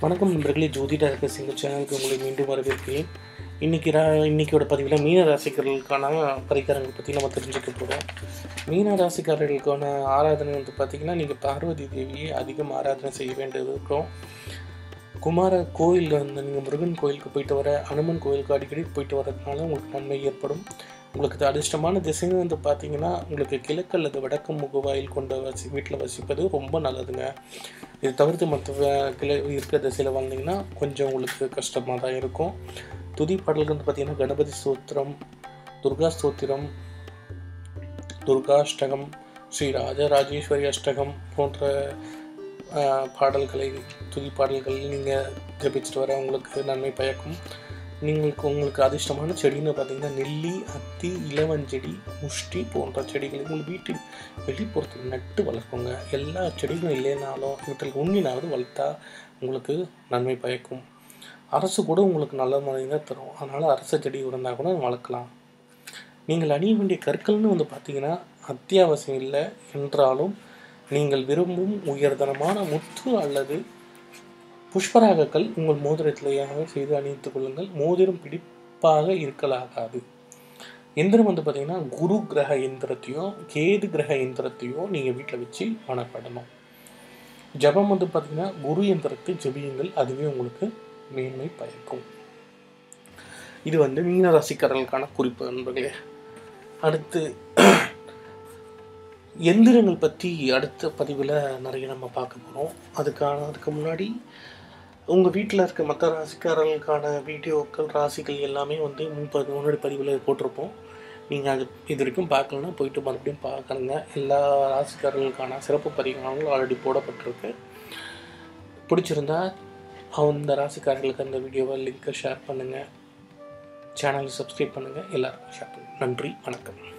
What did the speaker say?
வணக்கம் நண்பர்களே ஜோதிடா இருக்க சிங்கிள் சேனலுக்கு உங்களை மீண்டும் வரவேற்கிறேன் இன்றைக்கி ரா இன்றைக்கியோட பதிவில் மீன ராசிக்காரர்களுக்கான பரிகாரங்கள் பற்றி நம்ம தெரிஞ்சுக்க போகிறோம் மீன ராசிக்காரர்களுக்கான ஆராதனை வந்து பார்த்திங்கன்னா நீங்கள் பார்வதி தேவியை அதிகம் ஆராதனை செய்ய வேண்டியது இருக்கும் குமார கோயில் வந்து நீங்கள் முருகன் கோயிலுக்கு போயிட்டு வர அனுமன் கோயிலுக்கு அடிக்கடி போயிட்டு வரதுனால உங்களுக்கு நன்மை ஏற்படும் உங்களுக்கு இது அதிர்ஷ்டமான திசைன்னு வந்து பார்த்தீங்கன்னா உங்களுக்கு கிழக்கு அல்லது வடக்கு முகவாயில் கொண்ட வசி வீட்டில் வசிப்பது ரொம்ப நல்லதுங்க இது தவிர்த்து மற்ற வ- கிளை இருக்கிற திசையில் வாழ்ந்தீங்கன்னா கொஞ்சம் உங்களுக்கு கஷ்டமாக தான் இருக்கும் துதி பாடல்கள் வந்து பார்த்தீங்கன்னா கணபதி ஸ்தோத்திரம் துர்கா ஸ்தோத்திரம் துர்காஷ்டகம் ஸ்ரீ ராஜராஜேஸ்வரி அஷ்டகம் போன்ற ஆஹ், பாடல்களை துதி பாடல்கள் நீங்கள் ஜபிச்சுட்டு வர உங்களுக்கு நன்மை பயக்கும் நீங்கள் உங்களுக்கு அதிர்ஷ்டமான செடின்னு பார்த்தீங்கன்னா நெல்லி அத்தி இளவஞ்செடி முஷ்டி போன்ற செடிகளை உங்கள் வீட்டின் வெளிப்புறத்தில் நட்டு வளர்க்குங்க எல்லா செடிகளும் இல்லைனாலும் வீட்டில் உண்ணினாவது வளர்த்தா உங்களுக்கு நன்மை பயக்கும் அரசு கூட உங்களுக்கு நல்ல முறையை தான் தரும் அதனால் அரசு செடி இருந்தால் கூட வளர்க்கலாம் நீங்கள் அணிய வேண்டிய கற்கள்னு வந்து பார்த்தீங்கன்னா அத்தியாவசியம் இல்லை என்றாலும் நீங்கள் விரும்பும் உயர்தரமான முத்து அல்லது புஷ்பராகக்கள் உங்கள் மோதிரத்திலேயாக செய்து அணிவித்துக் கொள்ளுங்கள் மோதிரம் பிடிப்பாக இருக்கலாகாது எந்திரம் வந்து பார்த்தீங்கன்னா குரு கிரக எந்திரத்தையும் கேது கிரக எந்திரத்தையும் நீங்கள் வீட்டில் வச்சு வணப்படணும் ஜபம் வந்து பார்த்தீங்கன்னா குரு எந்திரத்தை ஜெபியுங்கள் அதுவே உங்களுக்கு மேன்மை பயக்கும் இது வந்து மீன ராசிக்காரர்களுக்கான குறிப்பு நண்பர்களே அடுத்து எந்திரங்கள் பற்றி அடுத்த பதிவில் நிறைய நம்ம பார்க்க போகிறோம் அதுக்கான அதுக்கு முன்னாடி உங்கள் வீட்டில் இருக்க மற்ற ராசிக்காரர்களுக்கான வீடியோக்கள் ராசிகள் எல்லாமே வந்து முப்பது முன்னாடி பதிவில் போட்டிருப்போம் நீங்கள் அது இது வரைக்கும் பார்க்கலன்னா போயிட்டு மறுபடியும் பார்க்கணுங்க எல்லா ராசிக்காரர்களுக்கான சிறப்பு பரிகாரங்களும் ஆல்ரெடி போடப்பட்டிருக்கு பிடிச்சிருந்தா அந்த ராசிக்காரர்களுக்கு அந்த வீடியோவை லிங்க்கை ஷேர் பண்ணுங்கள் சேனலை சப்ஸ்கிரைப் பண்ணுங்கள் எல்லாருக்கும் ஷேர் பண்ணுங்கள் நன்றி வணக்கம்